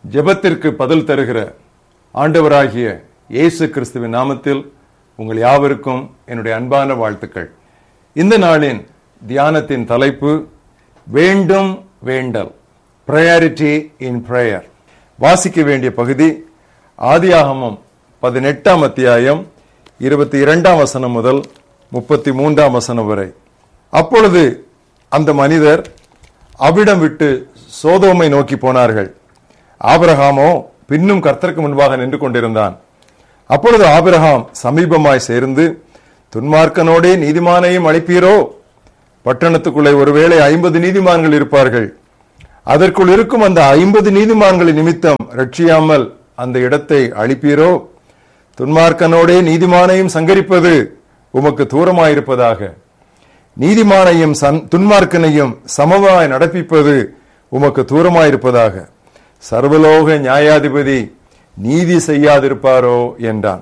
ஜெபத்திற்கு பதில் தருகிற ஆண்டவராகிய இயேசு கிறிஸ்துவின் நாமத்தில் உங்கள் யாவருக்கும் என்னுடைய அன்பான வாழ்த்துக்கள் இந்த நாளின் தியானத்தின் தலைப்பு வேண்டும் வேண்டல் ப்ரையாரிட்டி இன் பிரேயர் வாசிக்க வேண்டிய பகுதி ஆதியாகமம் பதினெட்டாம் அத்தியாயம் இருபத்தி இரண்டாம் வசனம் முதல் முப்பத்தி மூன்றாம் வசனம் வரை அப்பொழுது அந்த மனிதர் அவிடம் விட்டு சோதோமை நோக்கி போனார்கள் ஆபிரகாமோ பின்னும் கர்த்தருக்கு முன்பாக நின்று கொண்டிருந்தான் அப்பொழுது ஆபிரகாம் சமீபமாய் சேர்ந்து துன்மார்க்கனோடே நீதிமானையும் அழைப்பீரோ பட்டணத்துக்குள்ளே ஒருவேளை ஐம்பது நீதிமான்கள் இருப்பார்கள் அதற்குள் இருக்கும் அந்த ஐம்பது நீதிமான்களின் நிமித்தம் ரட்சியாமல் அந்த இடத்தை அழிப்பீரோ துன்மார்க்கனோடே நீதிமானையும் சங்கரிப்பது உமக்கு தூரமாயிருப்பதாக நீதிமானையும் சன்- துன்மார்க்கனையும் சமமாய் நடப்பிப்பது உமக்கு தூரமாயிருப்பதாக சர்வலோக நியாயாதிபதி நீதி செய்யாதிருப்பாரோ என்றான்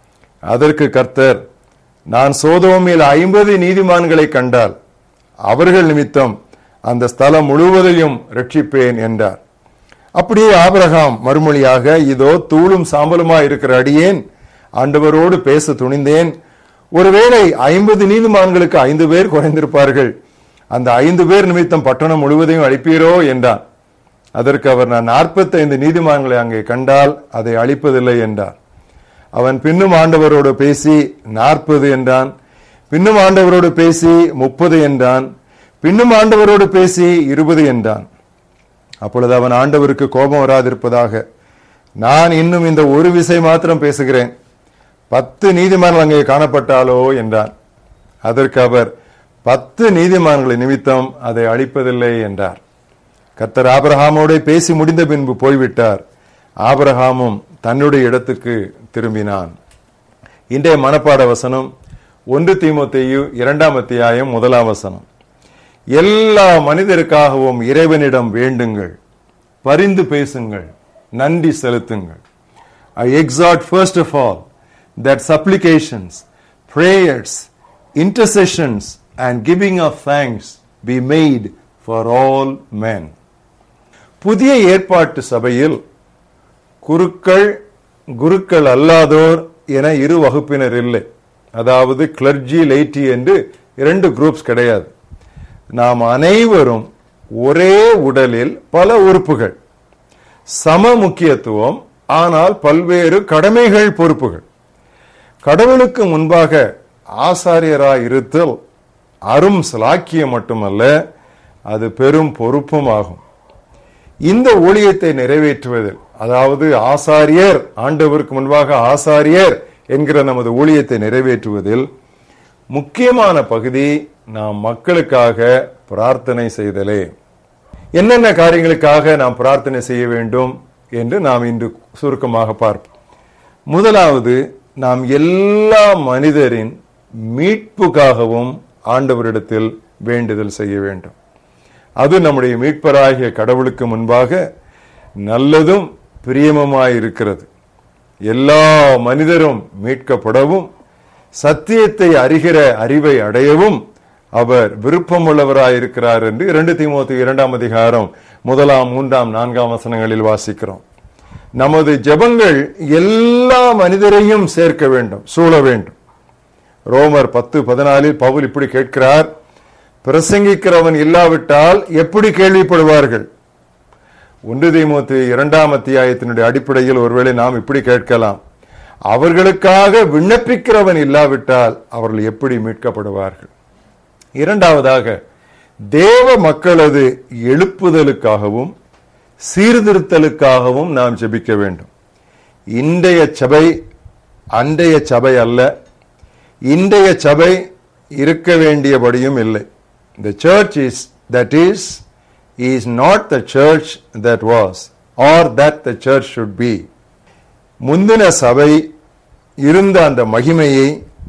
அதற்கு கர்த்தர் நான் சோதோமில் ஐம்பது நீதிமான்களை கண்டால் அவர்கள் நிமித்தம் அந்த ஸ்தலம் முழுவதையும் ரட்சிப்பேன் என்றார் அப்படியே ஆபிரகாம் மறுமொழியாக இதோ தூளும் சாம்பலுமா இருக்கிற அடியேன் ஆண்டவரோடு பேச துணிந்தேன் ஒருவேளை ஐம்பது நீதிமான்களுக்கு ஐந்து பேர் குறைந்திருப்பார்கள் அந்த ஐந்து பேர் நிமித்தம் பட்டணம் முழுவதையும் அழிப்பீரோ என்றான் அதற்கு அவர் நான் 45 நீதிமான்களை அங்கே கண்டால் அதை அழிப்பதில்லை என்றார் அவன் பின்னும் ஆண்டவரோடு பேசி நாற்பது என்றான் பின்னும் ஆண்டவரோடு பேசி முப்பது என்றான் பின்னும் ஆண்டவரோடு பேசி இருபது என்றான் அப்பொழுது அவன் ஆண்டவருக்கு கோபம் வராதிருப்பதாக நான் இன்னும் இந்த ஒரு விசை மாத்திரம் பேசுகிறேன் பத்து நீதிமான்கள் அங்கே காணப்பட்டாலோ என்றான் அதற்கு அவர் பத்து நீதிமான்களை நிமித்தம் அதை அழிப்பதில்லை என்றார் கர்த்தர் ஆபிரகாமோட பேசி முடிந்த பின்பு போய்விட்டார் ஆபிரகாமும் தன்னுடைய இடத்துக்கு திரும்பினான் இன்றைய மனப்பாட வசனம் ஒன்று தீமோத்தேயு இரண்டாம் அத்தியாயம் முதலாம் வசனம் எல்லா மனிதருக்காகவும் இறைவனிடம் வேண்டுங்கள் பரிந்து பேசுங்கள் நன்றி செலுத்துங்கள் I exhort first of all that supplications, prayers, intercessions, and giving of thanks be made for all men. புதிய ஏற்பாட்டு சபையில் குருக்கள் குருக்கள் அல்லாதோர் என இரு வகுப்பினர் இல்லை அதாவது கிளர்ஜி லைட்டி என்று இரண்டு குரூப்ஸ் கிடையாது நாம் அனைவரும் ஒரே உடலில் பல உறுப்புகள் சம முக்கியத்துவம் ஆனால் பல்வேறு கடமைகள் பொறுப்புகள் கடவுளுக்கு முன்பாக ஆசாரியராய் இருத்தல் அரும் சலாக்கியம் மட்டுமல்ல அது பெரும் பொறுப்பும் ஆகும் இந்த ஊழியத்தை நிறைவேற்றுவதில் அதாவது ஆசாரியர் ஆண்டவருக்கு முன்பாக ஆசாரியர் என்கிற நமது ஊழியத்தை நிறைவேற்றுவதில் முக்கியமான பகுதி நாம் மக்களுக்காக பிரார்த்தனை செய்தலே என்னென்ன காரியங்களுக்காக நாம் பிரார்த்தனை செய்ய வேண்டும் என்று நாம் இன்று சுருக்கமாக பார்ப்போம் முதலாவது நாம் எல்லா மனிதரின் மீட்புக்காகவும் ஆண்டவரிடத்தில் வேண்டுதல் செய்ய வேண்டும் அது நம்முடைய மீட்பராகிய கடவுளுக்கு முன்பாக நல்லதும் பிரியமுமாயிருக்கிறது எல்லா மனிதரும் மீட்கப்படவும் சத்தியத்தை அறிகிற அறிவை அடையவும் அவர் விருப்பமுள்ளவராயிருக்கிறார் என்று இரண்டு தீமோத்து இரண்டாம் அதிகாரம் முதலாம் மூன்றாம் நான்காம் வசனங்களில் வாசிக்கிறோம் நமது ஜெபங்கள் எல்லா மனிதரையும் சேர்க்க வேண்டும் சூழ வேண்டும் ரோமர் பத்து பதினாலில் பவுல் இப்படி கேட்கிறார் பிரசங்கிக்கிறவன் இல்லாவிட்டால் எப்படி கேள்விப்படுவார்கள் ஒன்று தீமோத்து இரண்டாம் அத்தியாயத்தினுடைய அடிப்படையில் ஒருவேளை நாம் இப்படி கேட்கலாம் அவர்களுக்காக விண்ணப்பிக்கிறவன் இல்லாவிட்டால் அவர்கள் எப்படி மீட்கப்படுவார்கள் இரண்டாவதாக தேவ மக்களது எழுப்புதலுக்காகவும் சீர்திருத்தலுக்காகவும் நாம் ஜெபிக்க வேண்டும் இன்றைய சபை அன்றைய சபை அல்ல இன்றைய சபை இருக்க வேண்டியபடியும் இல்லை the church is that is is not the church that was or that the church should be முந்தின சபை இருந்த அந்த மகிமையை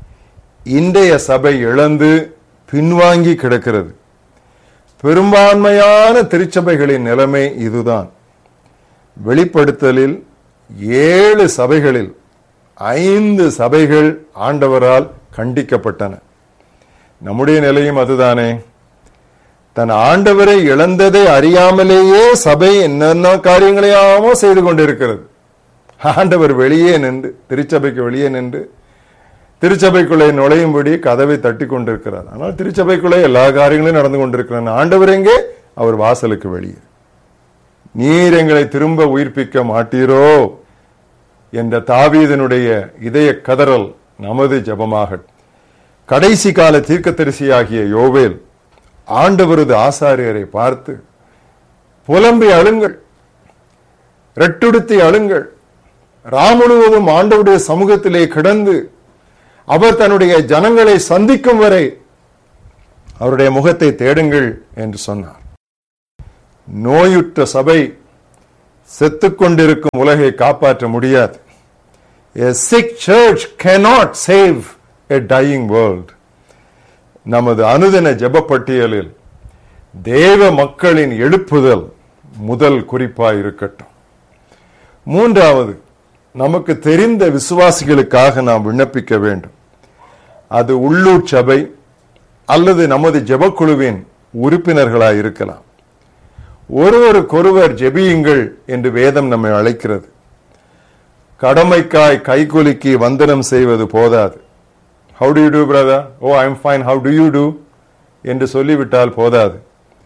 இன்றைய சபை இழந்து பின்வாங்கி கிடக்கிறது பெரும்பான்மையான திருச்சபைகளின் நிலைமை இதுதான் வெளிப்படுத்தலில் ஏழு சபைகளில் ஐந்து சபைகள் ஆண்டவரால் கண்டிக்கப்பட்டன நம்முடைய நிலையும் அதுதானே தன் ஆண்டவரை இழந்ததை அறியாமலேயே சபை என்னென்ன காரியங்களையாமோ செய்து கொண்டிருக்கிறது ஆண்டவர் வெளியே நின்று திருச்சபைக்கு வெளியே நின்று திருச்சபைக்குள்ளே நுழையும்படி கதவை தட்டி கொண்டிருக்கிறார் ஆனால் திருச்சபைக்குள்ளே எல்லா காரியங்களும் நடந்து கொண்டிருக்கிறார் ஆண்டவர் எங்கே அவர் வாசலுக்கு வெளியே நீர் எங்களை திரும்ப உயிர்ப்பிக்க மாட்டீரோ என்ற தாவீதனுடைய இதய கதறல் நமது ஜபமாக கடைசி கால தீர்க்கதரிசியாகிய யோவேல் ஆண்டவரது ஆசாரியரை பார்த்து புலம்பி அழுங்கள் ரெட்டுடுத்தி அழுங்கள் ராமுழுவதும் ஆண்டவருடைய சமூகத்திலே கிடந்து அவர் தன்னுடைய ஜனங்களை சந்திக்கும் வரை அவருடைய முகத்தை தேடுங்கள் என்று சொன்னார் நோயுற்ற சபை செத்துக்கொண்டிருக்கும் உலகை காப்பாற்ற முடியாது A sick church cannot save a dying world. நமது அனுதின ஜெபப்பட்டியலில் தேவ மக்களின் எழுப்புதல் முதல் குறிப்பாய் இருக்கட்டும் மூன்றாவது நமக்கு தெரிந்த விசுவாசிகளுக்காக நாம் விண்ணப்பிக்க வேண்டும் அது உள்ளூர் சபை அல்லது நமது ஜெபக்குழுவின் உறுப்பினர்களாய் இருக்கலாம் ஒருவருக்கொருவர் ஜெபியுங்கள் என்று வேதம் நம்மை அழைக்கிறது கடமைக்காய் கைகுலுக்கி வந்தனம் செய்வது போதாது how do you do brother oh I am fine how do you do என்று சொல்லிவிட்டால் போதாது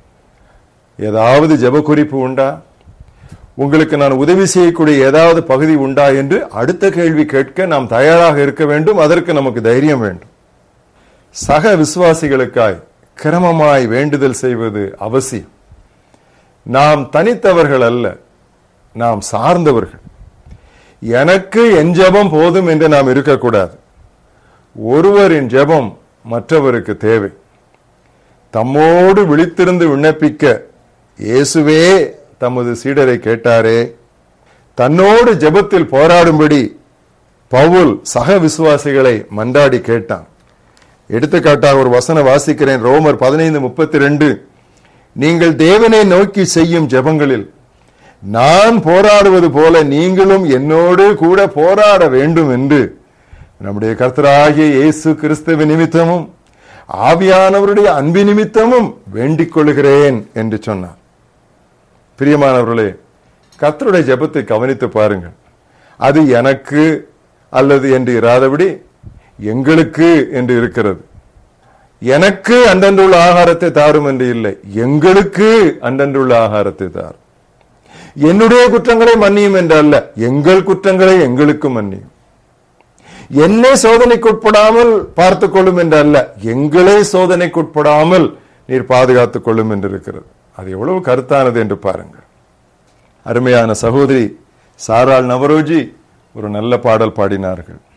ஏதாவது ஜெப குறிப்பு உண்டா உங்களுக்கு நான் உதவி செய்யக்கூடிய ஏதாவது பகுதி உண்டா என்று அடுத்த கேள்வி கேட்க நாம் தயாராக இருக்க வேண்டும் அதற்கு நமக்கு தைரியம் வேண்டும் சக விசுவாசிகளுக்காய் கிரமமாய் வேண்டுதல் செய்வது அவசியம் நாம் தனித்தவர்கள் அல்ல நாம் சார்ந்தவர்கள் எனக்கு என் ஜெபம் போதும் என்று நாம் இருக்கக்கூடாது ஒருவரின் ஜெபம் மற்றவருக்கு தேவை தம்மோடு விழித்திருந்து விண்ணப்பிக்க இயேசுவே தமது சீடரை கேட்டாரே தன்னோடு ஜெபத்தில் போராடும்படி பவுல் சக விசுவாசிகளை மன்றாடி கேட்டான் எடுத்துக்காட்டாக ஒரு வசனம் வாசிக்கிறேன் ரோமர் பதினைந்து முப்பத்தி ரெண்டு நீங்கள் தேவனை நோக்கி செய்யும் ஜெபங்களில் நான் போராடுவது போல நீங்களும் என்னோடு கூட போராட வேண்டும் என்று நம்முடைய கர்த்தராகிய இயேசு கிறிஸ்துவ நிமித்தமும் ஆவியானவருடைய அன்பு நிமித்தமும் வேண்டிக் கொள்கிறேன் என்று சொன்னார் பிரியமானவர்களே கர்த்தருடைய ஜெபத்தை கவனித்து பாருங்கள் அது எனக்கு அல்லது என்று இராதபடி எங்களுக்கு என்று இருக்கிறது எனக்கு அன்றன்றுள்ள ஆகாரத்தை தாரும் என்று இல்லை எங்களுக்கு அன்றன்றுள்ள ஆகாரத்தை தாரும் என்னுடைய குற்றங்களை மன்னியும் என்று அல்ல எங்கள் குற்றங்களை எங்களுக்கு மன்னியும் என்னை சோதனைக்குட்படாமல் பார்த்துக் கொள்ளும் என்று அல்ல எங்களை சோதனைக்குட்படாமல் நீர் பாதுகாத்துக் கொள்ளும் என்று இருக்கிறது அது எவ்வளவு கருத்தானது என்று பாருங்கள் அருமையான சகோதரி சாராள் நவரோஜி ஒரு நல்ல பாடல் பாடினார்கள்